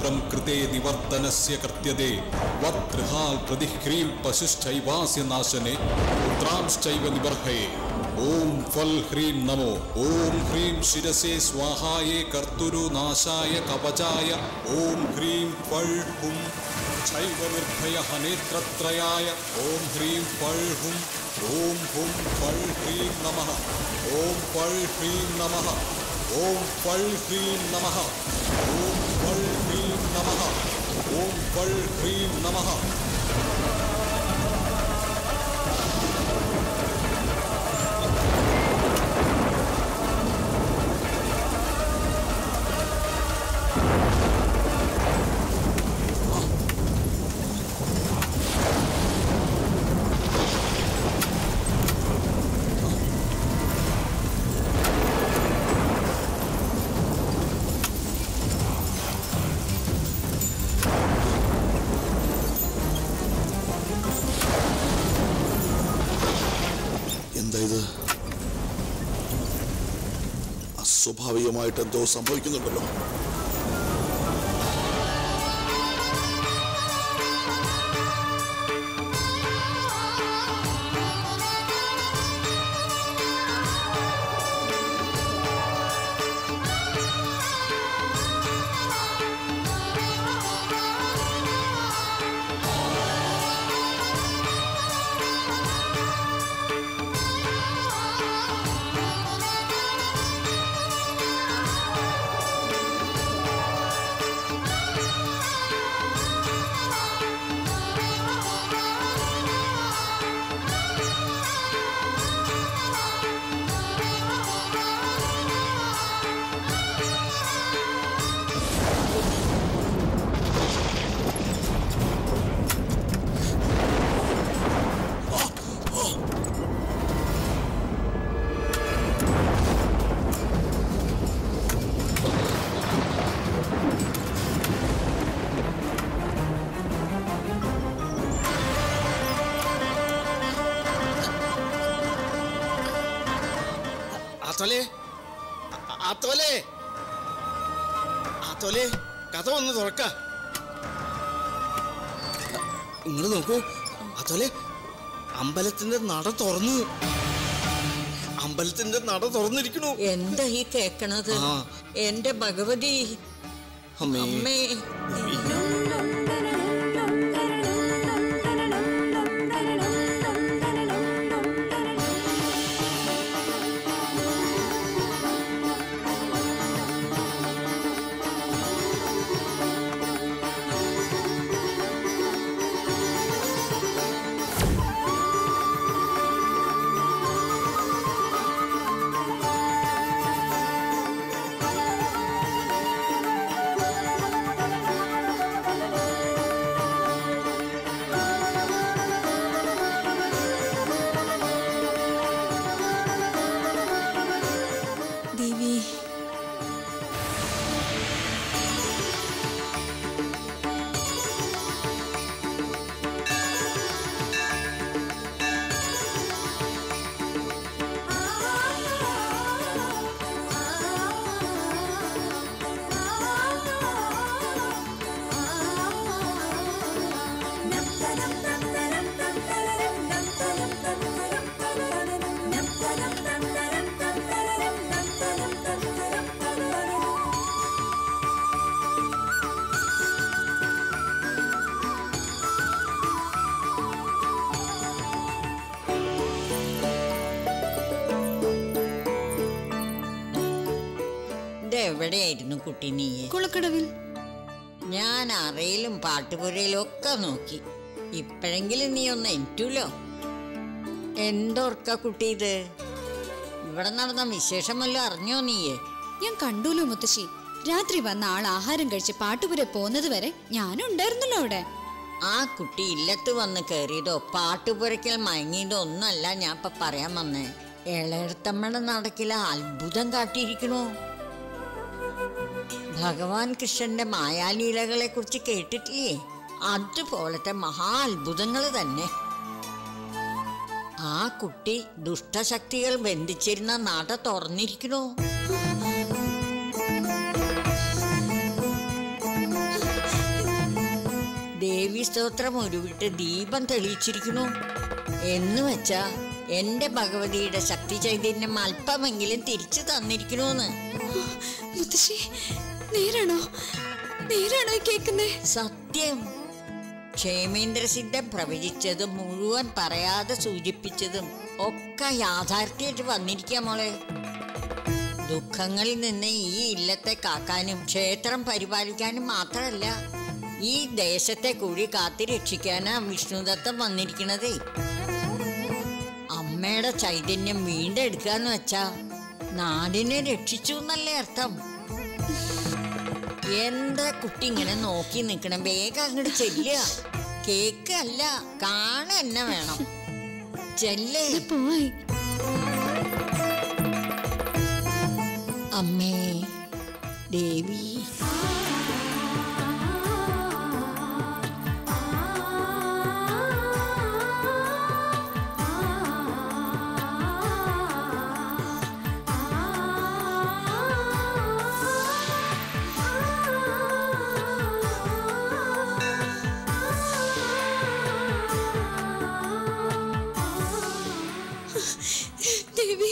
മന്ത്രം കൃതേ നിവർത്തനസ്യ കൃത്യതേ വത്ൃഹാൽ പ്രതിഹ്രീം പശുശ്ചൈവാസ്യ നാശനെ പുത്രാംശ്ചൈവ നിബർഹയെ ഓം ഫൽ ഹ്രീം നമോ ഓം ഹ്രീം ശിരസേ സ്വാഹായേ കർത്തുരു നാശായ കവചായ ഓം ഹ്രീം ഫൾ ഹും ചൈവ നിർഭയ നേത്രത്രയായ ഓം ഹ്രീം ഫൾ ഹും ഓം ഹും ഫൾ ഹ്രീം നമഃ ഓം ഫൾ ഹ്രീം നമഃ ഓം ഫൾ ഹ്രീം നമഃ ഓം ഫൾ ഹ്രീം നമഃ ഓം ഫൾ ഹ്രീം നമഃ എന്താ ഇത് അസ്വാഭാവികമായിട്ട് എന്തോ സംഭവിക്കുന്നുണ്ടല്ലോ ആത്തോലെ ആ- ആത്തോലെ ആത്തോലെ കഥ ഒന്ന് തുറക്ക ഇങ്ങള് നോക്കൂ ആത്തോലെ അമ്പലത്തിന്റെ നട തുറന്നു അമ്പലത്തിന്റെ നട തുറന്നിരിക്കണു എന്താ ഈ കേക്കണത് ആ. എന്റെ ഭഗവതി അമ്മേ അമ്മേ ദേവി ഇതെവിടെയായിരുന്നു കുട്ടി നീയെ കുളക്കടവിൽ ഞാൻ അറയിലും പാട്ടുപുരയിലും ഒക്കെ നോക്കി ഇപ്പോഴെങ്കിലും നീ ഒന്ന് എറ്റൂലോ എന്തോർക്ക കുട്ടി ഇത് ഇവിടെ നടന്ന വിശേഷം വല്ലതും അറിഞ്ഞോ നീയെ ഞാൻ കണ്ടൂലോ മുത്തശ്ശി രാത്രി വന്ന ആൾ ആഹാരം കഴിച്ച് പാട്ടുപുര പോകുന്നത് വരെ ഞാനും ഉണ്ടായിരുന്നല്ലോ അവിടെ ആ കുട്ടി ഇല്ലത്ത് വന്ന് കയറിയതോ പാട്ടുപുരയ്ക്കൽ മയങ്ങിയതോ ഒന്നല്ല ഞാൻ ഇപ്പൊ പറയാൻ വന്നേ ഇളയടത്തമ്മയുടെ നടക്കില അത്ഭുതം കാട്ടിയിരിക്കണു ഭഗവാൻ കൃഷ്ണന്റെ മായാലീലകളെ കുറിച്ച് കേട്ടിട്ടില്ലേ അതുപോലത്തെ മഹാ അത്ഭുതങ്ങൾ തന്നെ ആ കുട്ടി ദുഷ്ടശക്തികൾ ബന്ധിച്ചിരുന്ന നട തുറന്നിരിക്കണു ദേവി സ്തോത്രം ഉരുവിട്ട് ദീപം തെളിയിച്ചിരിക്കുന്നു എന്ന് വെച്ചാ എന്റെ ഭഗവതിയുടെ ശക്തി ചൈതന്യം അല്പമെങ്കിലും തിരിച്ചു തന്നിരിക്കണോന്ന് മുത്തശ്ശി നേരാണോ നേരാണോ ഈ കേക്കുന്നേ സത്യം ക്ഷേമേന്ദ്രസിദ്ധം പ്രവചിച്ചതും മുഴുവൻ പറയാതെ സൂചിപ്പിച്ചതും ഒക്കെ യാഥാർത്ഥ്യമായിട്ട് വന്നിരിക്കുക മോളെ ദുഃഖങ്ങളിൽ നിന്ന് ഈ ഇല്ലത്തെ കാക്കാനും ക്ഷേത്രം പരിപാലിക്കാനും മാത്രമല്ല ഈ ദേശത്തെ കൂടി കാത്തി രക്ഷിക്കാനാ വിഷ്ണുദത്തം വന്നിരിക്കണതേ അമ്മയുടെ ചൈതന്യം വീണ്ടെടുക്കാന്ന് വെച്ചാ നാടിനെ രക്ഷിച്ചു എന്നല്ലേ അർത്ഥം എന്താ കുട്ടി ഇങ്ങനെ നോക്കി നിക്കണം വേഗം അങ്ങോട്ട് ചെല്ലുക കേക്ക് അല്ല കാണ തന്നെ വേണം ചെല്ലേ പോയി അമ്മേ ദേവി ദേവി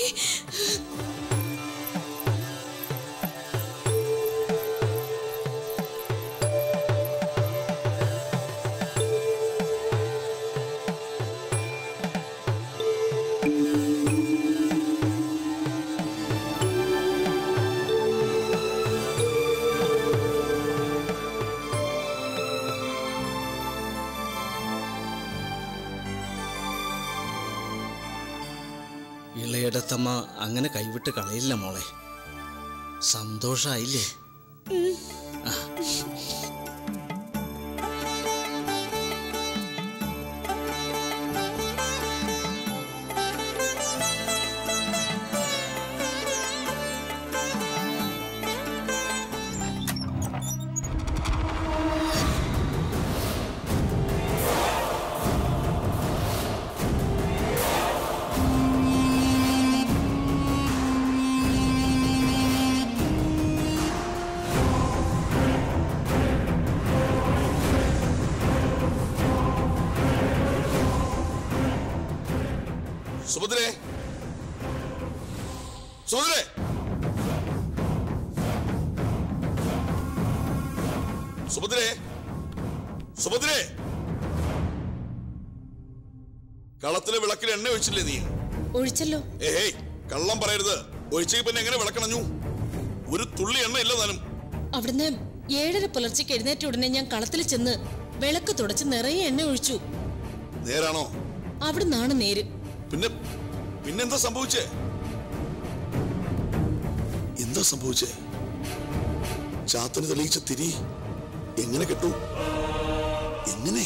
ഇളയിടത്തമ്മ അങ്ങനെ കൈവിട്ട് കളയില്ല മോളെ സന്തോഷായില്ലേ സുഭദ്രേ സുഭദ്രേ സുഭദ്രേ സുഭദ്രേ കളത്തിലെ വിളക്കിൽ എണ്ണ ഒഴിച്ചില്ലേ നീ ഒഴിച്ചല്ലോ ഏഹേ കള്ളം പറയരുത് ഒഴിച്ചേക്ക് പിന്നെ എങ്ങനെ വിളക്കണഞ്ഞു ഒരു തുള്ളി എണ്ണ ഇല്ല താനും അവിടുന്ന് ഏഴര പുലർച്ചയ്ക്ക് എഴുന്നേറ്റ ഉടനെ ഞാൻ കളത്തിൽ ചെന്ന് വിളക്ക് തുടച്ച് നിറയെ എണ്ണ ഒഴിച്ചു നേരാണോ അവിടുന്നാണ് നേര് പിന്നെ പിന്നെന്താ സംഭവിച്ചേ എന്താ സംഭവിച്ചേ ചാത്തന് തെളിയിച്ച തിരി എങ്ങനെ കെട്ടു എങ്ങനെ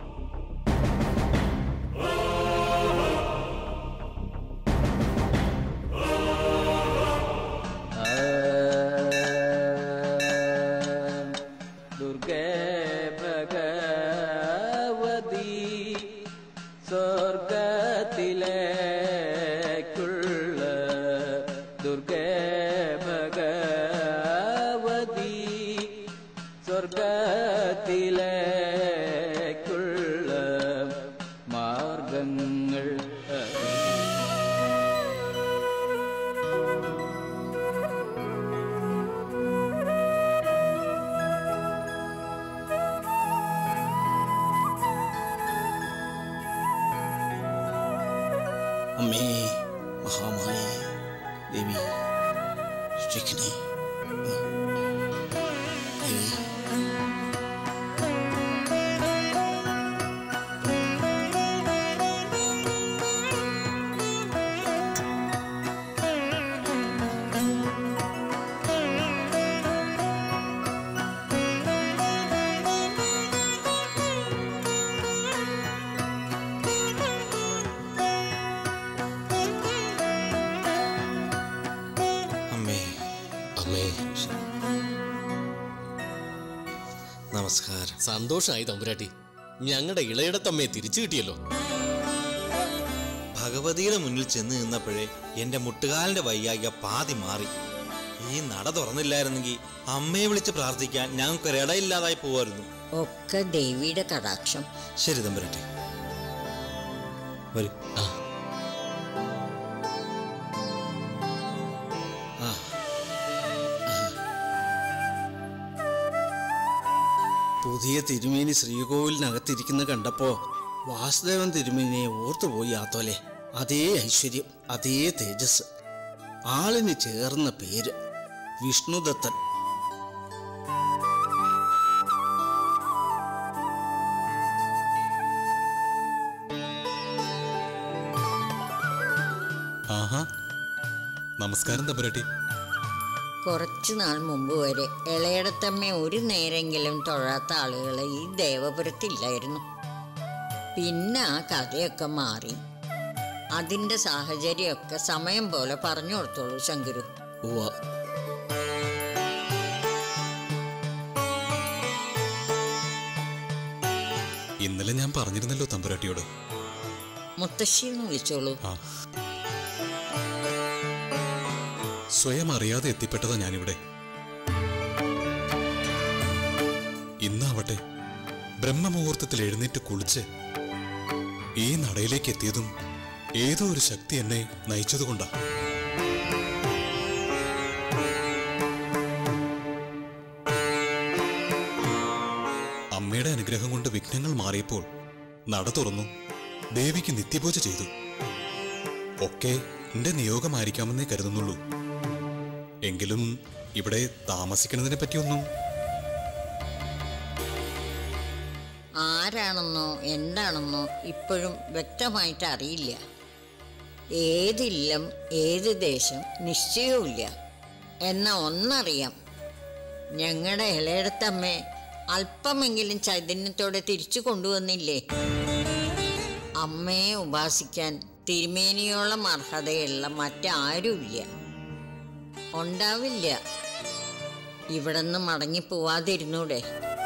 ദുർഗേ ഭഗവതി സ്വർഗത്തിലേക്കുള്ള ദുർഗേ ഭഗവതി സ്വർഗത്തിലേക്കുള്ള മാർഗങ്ങൾ അമ്മേ മഹാമായി ദേവി രക്ഷിക്കണേ ദേവി അമ്മേ അമ്മേ നമസ്കാരം സന്തോഷമായി തമ്പുരാട്ടി ഞങ്ങളുടെ ഇളയിടത്തമ്മയെ തിരിച്ചു കിട്ടിയല്ലോ ഭഗവതിയുടെ മുന്നിൽ ചെന്ന് നിന്നപ്പോഴേ എന്റെ മുട്ടുകാലിന്റെ വയ്യായിക പാതി മാറി ഈ നട തുറന്നില്ലായിരുന്നെങ്കിൽ അമ്മയെ വിളിച്ച് പ്രാർത്ഥിക്കാൻ ഞങ്ങൾക്കൊരിടയില്ലാതായി പോവായിരുന്നു ഒക്കെ ദേവിയുടെ കടാക്ഷം ശരി തമ്പുരാട്ടി വരൂ ആ പുതിയ തിരുമേനി ശ്രീകോവിലിനകത്തിരിക്കുന്ന കണ്ടപ്പോ വാസുദേവൻ തിരുമേനിയെ ഓർത്തുപോയി ആത്തോലെ അതേ ഐശ്വര്യം അതേ തേജസ് ആളിന് ചേർന്ന പേര് വിഷ്ണുദത്തൻ ആഹാ നമസ്കാരം തമ്പുരാട്ടി കുറച്ചു നാൾ മുമ്പ് വരെ ഇളയിടത്തമ്മ ഒരു നേരെങ്കിലും തൊഴാത്ത ആളുകൾ ഈ ദേവപുരത്തില്ലായിരുന്നു പിന്നെ ആ കഥയൊക്കെ മാറി അതിൻ്റെ സാഹചര്യമൊക്കെ സമയം പോലെ പറഞ്ഞു കൊടുത്തോളൂ ശങ്കുരു ഉവ്വ ഇന്നലെ ഞാൻ പറഞ്ഞിരുന്നല്ലോ തമ്പുരാട്ടിയോട് മുത്തശ്ശി എന്ന് വിളിച്ചോളൂ ആ സ്വയം അറിയാതെ എത്തിപ്പെട്ടതാ ഞാനിവിടെ ഇന്നാവട്ടെ ബ്രഹ്മമുഹൂർത്തത്തിൽ എഴുന്നേറ്റ് കുളിച്ച് ഈ നടയിലേക്ക് എത്തിയതും ഏതോ ഒരു ശക്തി എന്നെ നയിച്ചതുകൊണ്ടാ അമ്മയുടെ അനുഗ്രഹം കൊണ്ട് വിഘ്നങ്ങൾ മാറിയപ്പോൾ നട തുറന്നു ദേവിക്ക് നിത്യപൂജ ചെയ്തു ഒക്കെ എന്റെ നിയോഗമായിരിക്കാമെന്നേ കരുതുന്നുള്ളൂ എങ്കിലും ഇവിടെ താമസിക്കുന്നതിനെ പറ്റിയൊന്നും ആരാണെന്നോ എന്താണെന്നോ ഇപ്പോഴും വ്യക്തമായിട്ട് അറിയില്ല ഏതില്ലം ഏത് ദേശം നിശ്ചയവുമില്ല എന്ന ഒന്നറിയാം ഞങ്ങളുടെ ഇളയിടത്തമ്മേ അല്പമെങ്കിലും ചൈതന്യത്തോടെ തിരിച്ചു കൊണ്ടുവന്നില്ലേ അമ്മയെ ഉപാസിക്കാൻ തിരുമേനിയോളം അർഹതയുള്ള മറ്റാരുമില്ല ഉണ്ടാവില്ല ഇവിടുന്ന് മടങ്ങിപ്പോവാതിരുന്നൂടെ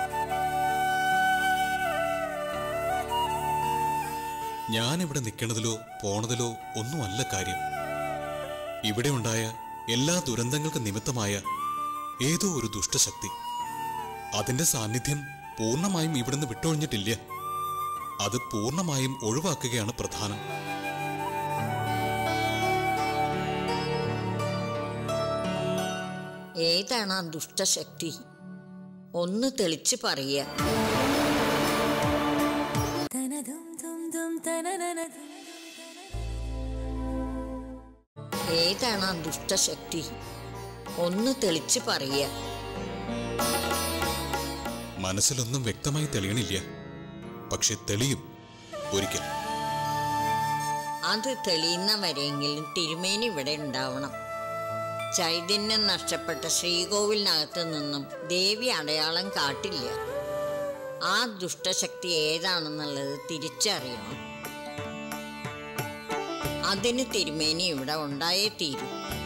ഞാൻ ഇവിടെ നിൽക്കണതിലോ പോണതിലോ ഒന്നുമല്ല കാര്യം ഇവിടെ ഉണ്ടായ എല്ലാ ദുരന്തങ്ങൾക്കും നിമിത്തമായ ഏതോ ഒരു ദുഷ്ടശക്തി അതിന്റെ സാന്നിധ്യം പൂർണ്ണമായും ഇവിടുന്ന് വിട്ടൊഴിഞ്ഞിട്ടില്ല അത് പൂർണ്ണമായും ഒഴിവാക്കുകയാണ് പ്രധാനം ഏതാണ് ആ ദുഷ്ടശക്തി ഒന്ന് തെളിച്ച് പറയുക ഏതാണ് ആ ദുഷ്ടശക്തി ഒന്ന് തെളിച്ച് പറയുക മനസ്സിലൊന്നും വ്യക്തമായി തെളിയണില്ല പക്ഷെ തെളിയും ഒരിക്കൽ അത് തെളിയുന്നവരെങ്കിലും തിരുമേനി ഇവിടെ ഉണ്ടാവണം ചൈതന്യം നഷ്ടപ്പെട്ട ശ്രീകോവിലിനകത്ത് നിന്നും ദേവി അടയാളം കാട്ടില്ല ആ ദുഷ്ടശക്തി ഏതാണെന്നുള്ളത് തിരിച്ചറിയണം അതിന് തിരുമേനി ഇവിടെ ഉണ്ടായേ തീരൂ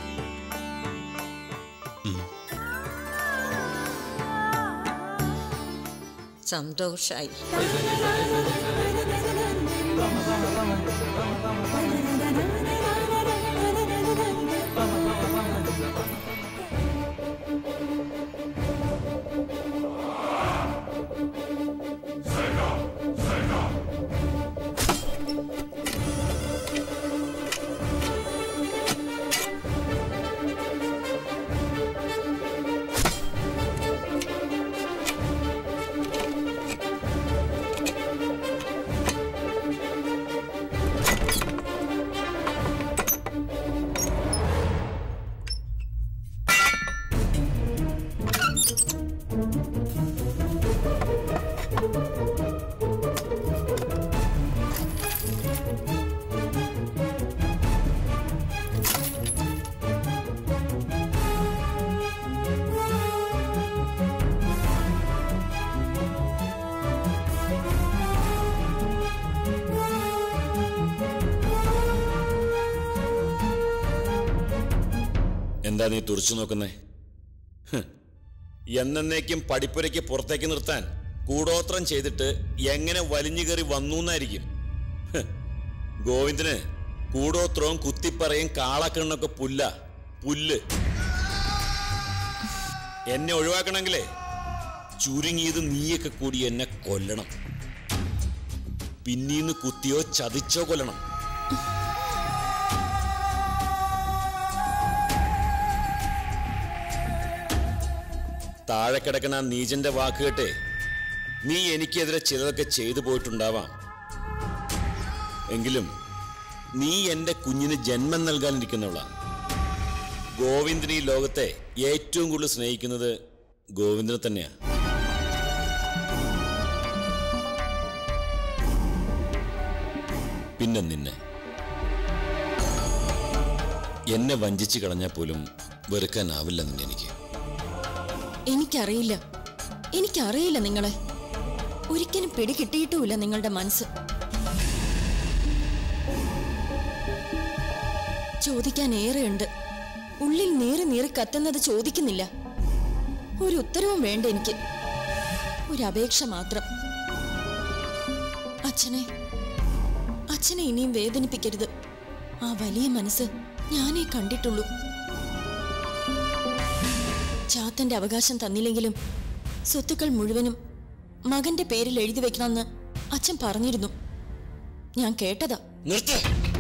സന്തോഷായി എന്താ നീ തുറച്ചു നോക്കുന്നേ ഹ്. എന്നേക്കും പഠിപ്പുരയ്ക്ക് പുറത്തേക്ക് നിർത്താൻ കൂടോത്രം ചെയ്തിട്ട് എങ്ങനെ വലിഞ്ഞു കയറി വന്നു എന്നായിരിക്കും ഹ്. ഗോവിന്ദന് കൂടോത്രവും കുത്തിപ്പറയും കാളക്കണ്ണൊക്കെ പുല്ല പുല്ല് എന്നെ ഒഴിവാക്കണമെങ്കിലേ ചുരുങ്ങിയത് നീയൊക്കെ കൂടി എന്നെ കൊല്ലണം പിന്നീന്ന് കുത്തിയോ ചതിച്ചോ കൊല്ലണം താഴെ കിടക്കണ ആ നീജന്റെ വാക്ക് കേട്ടേ നീ എനിക്കെതിരെ ചിലതൊക്കെ ചെയ്തു പോയിട്ടുണ്ടാവാം എങ്കിലും നീ എന്റെ കുഞ്ഞിന് ജന്മം നൽകാനിരിക്കുന്നവളാ ഗോവിന്ദന് ഈ ലോകത്തെ ഏറ്റവും കൂടുതൽ സ്നേഹിക്കുന്നത് ഗോവിന്ദനെ തന്നെയാ പിന്നെ നിന്നെ എന്നെ വഞ്ചിച്ചു കളഞ്ഞാൽ പോലും വെറുക്കാനാവില്ല നിന്നെ എനിക്ക് എനിക്കറിയില്ല എനിക്കറിയില്ല നിങ്ങളെ ഒരിക്കലും പിടി കിട്ടിയിട്ടുമില്ല നിങ്ങളുടെ മനസ്സ് ചോദിക്കാൻ ഏറെയുണ്ട് ഉള്ളിൽ നീറി നീറി കത്തുന്നത് ചോദിക്കുന്നില്ല ഒരു ഉത്തരവും വേണ്ട എനിക്ക് ഒരു അപേക്ഷ മാത്രം അച്ഛനെ അച്ഛനെ ഇനിയും വേദനിപ്പിക്കരുത് ആ വലിയ മനസ്സ് ഞാനേ കണ്ടിട്ടുള്ളൂ ചാത്തന്റെ അവകാശം തന്നില്ലെങ്കിലും സ്വത്തുക്കൾ മുഴുവനും മകന്റെ പേരിൽ എഴുതി വെക്കണമെന്ന് അച്ഛൻ പറഞ്ഞിരുന്നു ഞാൻ കേട്ടതാ നിർത്ത്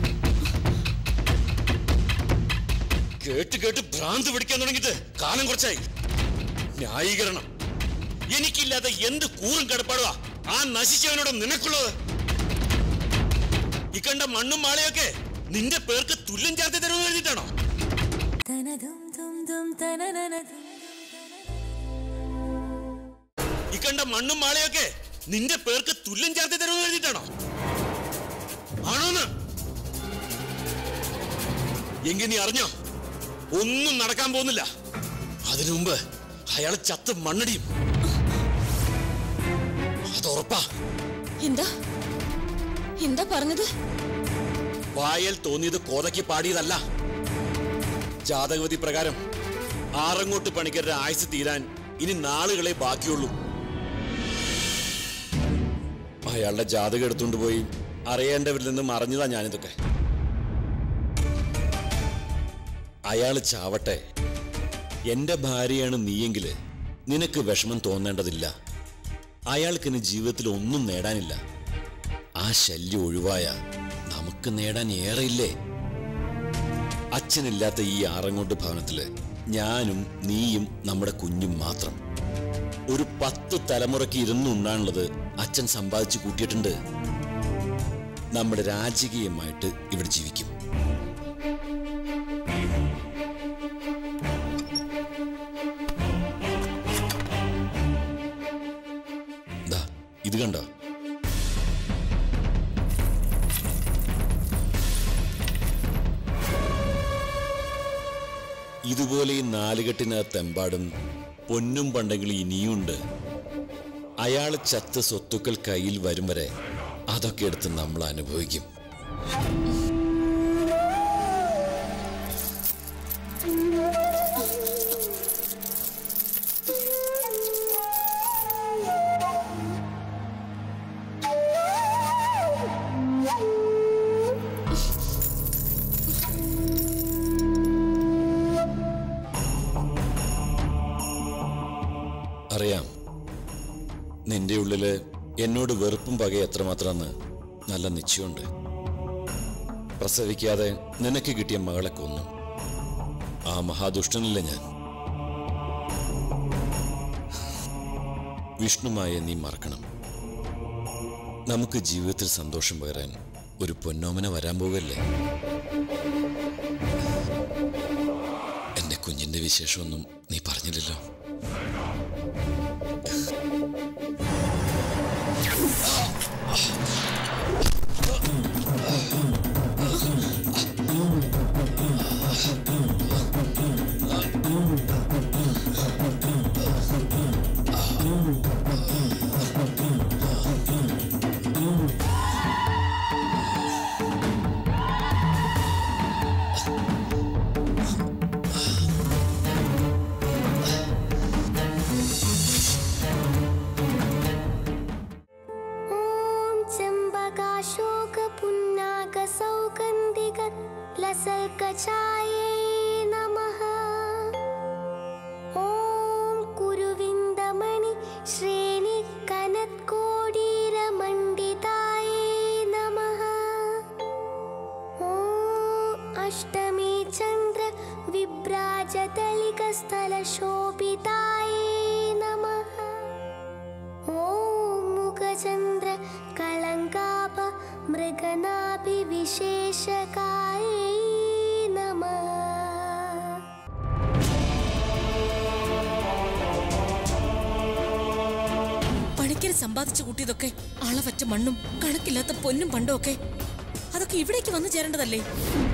കേട്ട് കേട്ട് ഭ്രാന്ത് പിടിക്കാൻ തുടങ്ങിയിട്ട് കാലം കുറച്ചായി ന്യായീകരണം എനിക്കില്ലാതെ എന്ത് കൂറും കിടപ്പാടുവാ ആ നശിച്ചവനോട് നിനക്കുള്ളത് ഈ കണ്ട മണ്ണും മാളയൊക്കെ നിന്റെ പേർക്ക് തുല്യം ചേർത്ത് തരുമെന്ന് എഴുതിയിട്ടാണോ ഈ കണ്ട മണ്ണും മാളയൊക്കെ നിന്റെ പേർക്ക് തുല്യം ചേർത്ത് തരുമെന്ന് എഴുതിയിട്ടാണോ ആണോന്ന് എങ്കിൽ നീ അറിഞ്ഞോ ഒന്നും നടക്കാൻ പോകുന്നില്ല അതിനു മുമ്പ് അയാൾ ചത്ത് മണ്ണടിയും അത് ഉറപ്പാ എന്താ എന്താ പറഞ്ഞത് വായൽ തോന്നിയത് കോതയ്ക്ക് പാടിയതല്ല ജാതകവതി പ്രകാരം ആറങ്ങോട്ട് പണിക്കരുടെ ആയുസ് തീരാൻ ഇനി നാളുകളെ ബാക്കിയുള്ളൂ അയാളുടെ ജാതകം എടുത്തുകൊണ്ട് പോയി അറിയേണ്ടവരിൽ നിന്നും അറിഞ്ഞതാ ഞാനിതൊക്കെ അയാൾ ചാവട്ടെ എന്റെ ഭാര്യയാണ് നീയെങ്കില് നിനക്ക് വിഷമം തോന്നേണ്ടതില്ല അയാൾക്കിന് ജീവിതത്തിൽ ഒന്നും നേടാനില്ല ആ ശല്യം ഒഴിവായ നമുക്ക് നേടാൻ ഏറെയില്ലേ അച്ഛനില്ലാത്ത ഈ ആറങ്ങോട്ട് ഭവനത്തില് ഞാനും നീയും നമ്മുടെ കുഞ്ഞും മാത്രം ഒരു പത്ത് തലമുറയ്ക്ക് ഇരുന്നുണ്ടാണുള്ളത് അച്ഛൻ സമ്പാദിച്ചു കൂട്ടിയിട്ടുണ്ട് നമ്മുടെ രാജകീയമായിട്ട് ഇവിടെ ജീവിക്കും ദാ, ഇത് കണ്ടോ ഇതുപോലെ ഈ നാലുകെട്ടിനകത്തെമ്പാടും പൊന്നും പണ്ടെങ്കിൽ ഇനിയുണ്ട് അയാൾ ചത്ത് സ്വത്തുക്കൾ കയ്യിൽ വരും വരെ അതൊക്കെ എടുത്ത് നമ്മൾ അനുഭവിക്കും അറിയാം നിന്റെ ഉള്ളില് എന്നോട് വെറുപ്പും പകയും എത്രമാത്രമെന്ന് നല്ല നിശ്ചയമുണ്ട് പ്രസവിക്കാതെ നിനക്ക് കിട്ടിയ മകളെ കൊന്നു ആ മഹാദുഷ്ടനല്ലേ ഞാൻ വിഷ്ണുമായ നീ മറക്കണം നമുക്ക് ജീവിതത്തിൽ സന്തോഷം പകരാൻ ഒരു പൊന്നോമന വരാൻ പോകല്ലേ എന്റെ കുഞ്ഞിന്റെ വിശേഷമൊന്നും നീ പറഞ്ഞില്ലല്ലോ ॐ चम्बकाशोकपुन्नागसौगन्धिगलसल्कचायै नमः ॐ कुरुविन्दमणि श्री अष्टमी चन्द्र विभ्राजतलिकस्थलशोभितायै नमः ॐ मुखचन्द्र कलङ्काप मृगनाभिविशेषकायै नमः പണിക്കര് സമ്പാദിച്ചു കൂട്ടിയതൊക്കെ അളവറ്റ മണ്ണും കണക്കില്ലാത്ത പൊന്നും പണ്ടും ഒക്കെ അതൊക്കെ ഇവിടേക്ക് വന്നു ചേരേണ്ടതല്ലേ